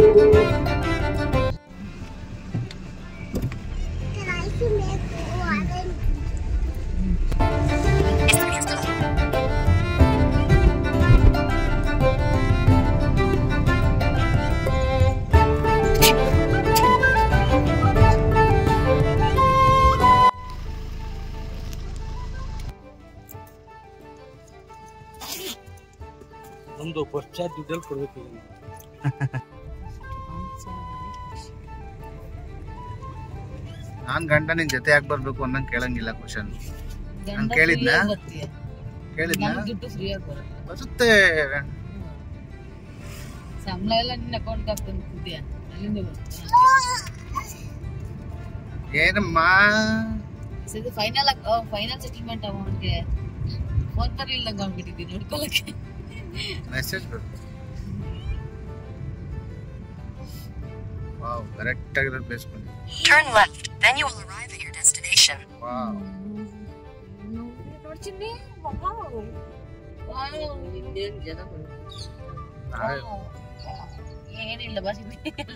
ಒಂದು ವರ್ಷ ದುಡ್ಡಲ್ಲಿ ಕೊಡ್ಬೇಕು ಈಗ ನೀವು. ನಾನ್ ಗಂಡ ನಿನ್ ಜೊತೆ ಯಾಕೆ ಬರ್ಬೇಕು ಅನ್ನಂಗ್ ಕೇಳಂಗಿಲ್ಲ ಕ್ವಶನ್ ನಾನ್ ಕೇಳಿದ್ನಾ? ಕೇಳಿದ್ನ ದುಡ್ಡು ಫ್ರೀ ಆಗಿ ಬರುತ್ತೆ ಬರುತ್ತೆ ಸಂಬಳ ಎಲ್ಲ ನಿನ್ನ ಅಕೌಂಟ್ ಹಾಕ್ತಿದ್ಯಾ ಅಲ್ಲಿಂದ ಬರುತ್ತೆ ಏನಮ್ಮ ಸರಿ ಫೈನಲ್ ಫೈನಲ್ ಸೆಟಲ್ಮೆಂಟ್ ಅಮೌಂಟ್ಗೆ ಫೋನ್ ತರಲಿಲ್ಲ ಅಂದ್ಬಿಟ್ಟಿದ್ದೀನಿ ನೋಡ್ಕೊಳಕ್ಕೆ ಮೆಸೇಜ್ ಬರುತ್ತೆ ವಾವ್ ಕರೆಕ್ಟ್ ಆಗಿರೋದು ಪ್ಲೇಸ್ ಬಂದಿ Turn left, then you will arrive at your destination. Wow ನೋಡ್ತೀನಿ ಇನ್ನೇನ್ ಜನ ನಾವೇ ಏನಿಲ್ಲ ಬಸ್ ಎಲ್ಲ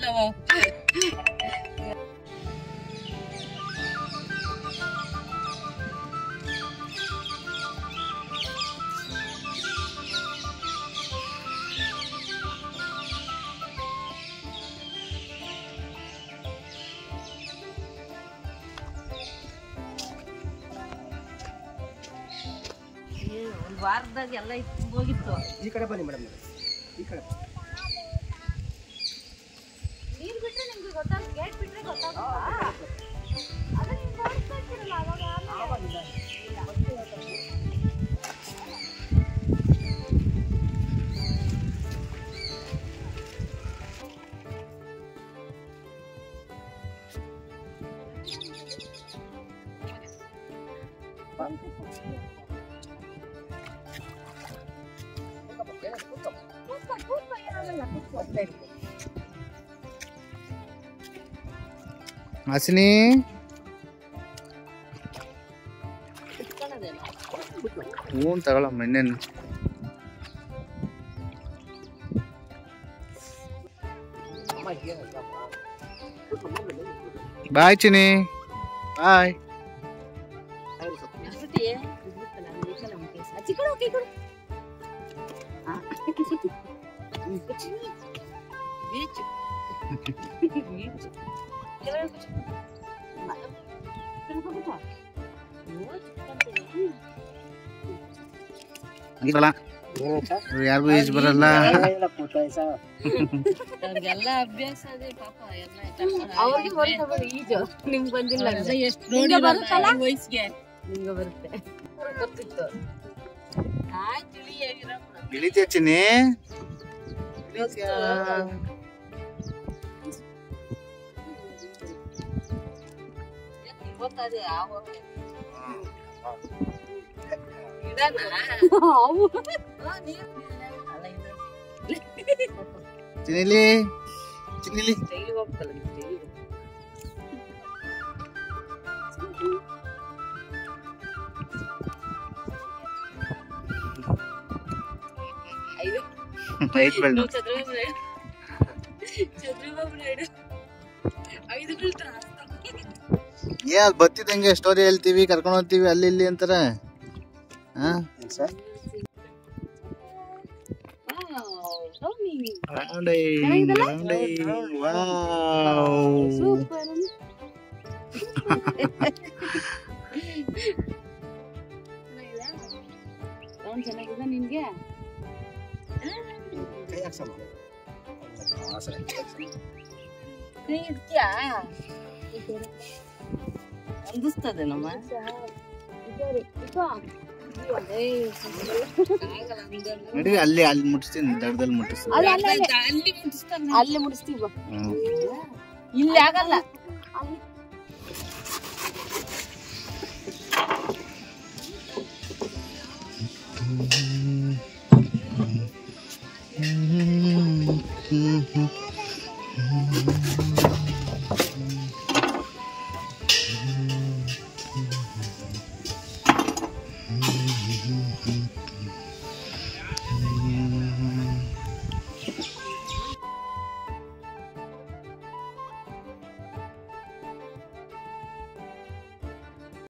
ಒಂದು ವಾರದಾಗ ಎಲ್ಲ ಹೋಗಿತ್ತು ಈ ಕಡೆ ಬನ್ನಿ ಮೇಡಮ್ ಈ ಕಡೆ ನೀರ್ ಬಿಟ್ರೆ ನಿಮ್ಗೆ ಗೊತ್ತಾಗ ಗೇಟ್ ಬಿಟ್ರೆ ಗೊತ್ತಾಗಲ್ಲ ಅದು ನೀವು ನೋಡ್ತಾ ಇರ್ತೀರಲ್ಲ ಅವಾಗ ಹಾಸಿನಿ ಹ್ಞೂ ತಗೊಳಮ್ಮ ಇನ್ನೇನು bye Chini bye beach beach ಬರಲ್ಲ ಯಾರಿಗೂ ಈಜ್ ಬರಲ್ಲ ಅವ್ರಿಗೆಲ್ಲ ಅಭ್ಯಾಸ ಅದೇ ಪಾಪ ಎಲ್ಲ ಅವ್ರಿಗೆ ಈಜು ನಿಮ್ಗೆ ಬಂದಿಲ್ಲ ಎಷ್ಟು ನಿಮ್ಗೆ ಬರುತ್ತಲ್ಲ ವಯಸ್ಸಿಗೆ ನಿಮ್ಗೆ ಬರುತ್ತೆ ಗೊತ್ತಿತ್ತು ಆಯ್ ತಿಳಿಯಾಗಿರೋ ಇಳಿತೀಯ ಚಿನ್ನಿ ಗೊತ್ತದೆ ಯಾವ ಗಿಡನ ಅವು ನೀರು ಅಲ್ಲ ಇದು ಚಿನ್ನಿಲಿ ಚಿನ್ನಿಲಿ ಡೈಲಿ ಹೋಗ್ತಲ್ಲ ಡೈಲಿ ಐದು ಐದು ಬೆಳ್ಳು ಚಂದ್ರబాబు నాయుడు ಚಂದ್ರబాబು ನಾಯ್ಡು ಐದು ಬೀಳ್ತಾರ ಏ ಅಲ್ಲಿ ಬತ್ತಿದಂಗೆ ಸ್ಟೋರಿ ಹೇಳ್ತೀವಿ ಕರ್ಕೊಂಡು ಹೋಗ್ತೀವಿ ಅಲ್ಲಿ ಇಲ್ಲಿ ಅಂತಾರೆ ಹಾ ರೌಂಡೈ, ರೌಂಡೈ, ವಾವ್. ಸೂಪರ್ ಚೆನ್ನಾಗಿದೆ ನಿನ್ಗೆ ಕೈ ಇಡ್ತೀಯಾ ಅಂದಿಸ್ತದೆ ನಮ್ಮ ನಡಿ ಅಲ್ಲಿ ಅಲ್ಲಿ ಮುಟ್ಟಿಸ್ತೀನಿ ದಡದಲ್ಲಿ ಮುಟ್ಟಿಸ್ತೀನಿ ಅಲ್ಲಿ ಮುಟ್ಟಿಸ್ತಾನೆ ಅಲ್ಲಿ ಮುಡಿಸ್ತೀವಿ ಬಾ. ಹ್ಮ್. ಇಲ್ಲಿ ಆಗಲ್ಲ ಹ್ಮ್.